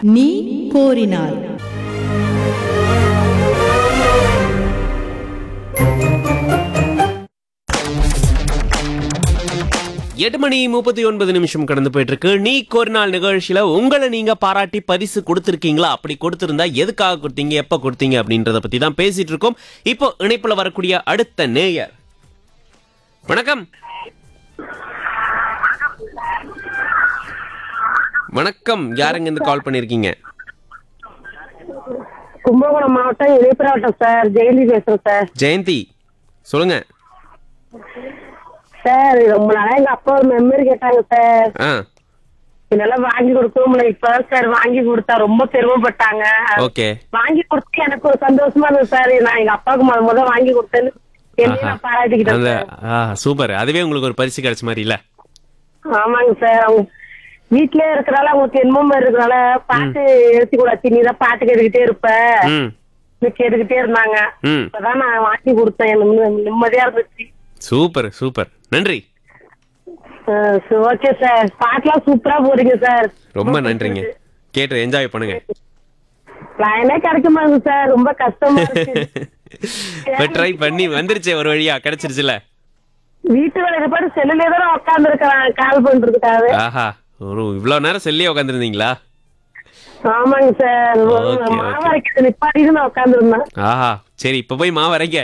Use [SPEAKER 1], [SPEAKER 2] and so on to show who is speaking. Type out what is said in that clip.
[SPEAKER 1] நீ கோரினாய்
[SPEAKER 2] எட்டு மணி முப்பத்தி ஒன்பது நிமிஷம் கடந்து போயிட்டு இருக்கு நீ ஒரு நாள் நிகழ்ச்சியில உங்களை நீங்க பாராட்டி பரிசு கொடுத்திருக்கீங்களா அப்படி கொடுத்திருந்தா எதுக்காக கொடுத்தீங்க எப்ப கொடுத்தீங்க அப்படின்றத பத்தி தான் பேசிட்டு இருக்கோம் இப்போ இணைப்புல வரக்கூடிய அடுத்த நேயர் வணக்கம் வணக்கம் யாருங்க இருந்து கால் பண்ணிருக்கீங்க
[SPEAKER 3] கும்பகோணம் மாவட்டம் இணைப்பிராவட்டம் சார் ஜெயந்தி பேசுறேன் சார்
[SPEAKER 2] ஜெயந்தி சொல்லுங்க
[SPEAKER 3] சார் ரொம்ப நாளா எங்க அப்பா ஒரு மெமரி கேட்டாங்க சார்
[SPEAKER 2] ஆ
[SPEAKER 3] இதெல்லாம் வாங்கி கொடுக்கவும் இப்பதான் சார் வாங்கி கொடுத்தா ரொம்ப பெருமைப்பட்டாங்க
[SPEAKER 2] ஓகே
[SPEAKER 3] வாங்கி கொடுத்து எனக்கு ஒரு சந்தோஷமா இருந்தது சார் நான் எங்க அப்பாவுக்கு முத முத வாங்கி கொடுத்தேன்னு என்னையும் நான் பாராட்டிக்கிட்டேன்
[SPEAKER 2] அந்த
[SPEAKER 3] சார்.
[SPEAKER 2] ஆ சூப்பர் அதுவே உங்களுக்கு ஒரு பரிசு கிடைச்ச மாதிரி இல்ல
[SPEAKER 3] ஆமாங்க சார் அவங்க வீட்லயே இருக்கிறனால அவங்களுக்கு என்னமோ மாதிரி இருக்கிறனால பாட்டு எழுதி கூடாச்சு நீ தான் பாட்டு கேட்டுக்கிட்டே இருப்ப
[SPEAKER 2] ம்
[SPEAKER 3] நீ கேட்டுக்கிட்டே இருந்தாங்க
[SPEAKER 2] ம்
[SPEAKER 3] இப்பதான் நான் வாங்கி கொடுத்தேன் எனக்கு நிம்ம- நிம்மதியா இருந்துச்சு
[SPEAKER 2] சூப்பர் சூப்பர் நன்றி
[SPEAKER 3] ஓகே சார் பாட்டுலாம் சூப்பரா போறீங்க சார்
[SPEAKER 2] ரொம்ப நன்றிங்க கேட்டு என்ஜாய் பண்ணுங்க
[SPEAKER 3] லைனே கிடைக்க மாட்டேங்குது சார் ரொம்ப கஷ்டமா இருக்கு
[SPEAKER 2] இப்ப ட்ரை பண்ணி வந்துருச்சே ஒரு வழியா கிடைச்சிருச்சுல
[SPEAKER 3] வீட்டு வேலையை பாட்டு செல்லுலயே தான் உட்கார்ந்து இருக்கிறேன் கால் பண்றதுக்காக
[SPEAKER 2] ஆஹா ஒரு இவ்வளவு நேரம் செல்லியே உட்காந்துருந்தீங்களா
[SPEAKER 3] ஆமாங்க சார்
[SPEAKER 2] Okay, okay.
[SPEAKER 3] மாவரைக்கிறது நிப்பாட்டிட்டு நான் உட்கார்ந்து இருந்தேன்
[SPEAKER 2] ஆஹா சரி இப்ப போய் மாவு அரைக்க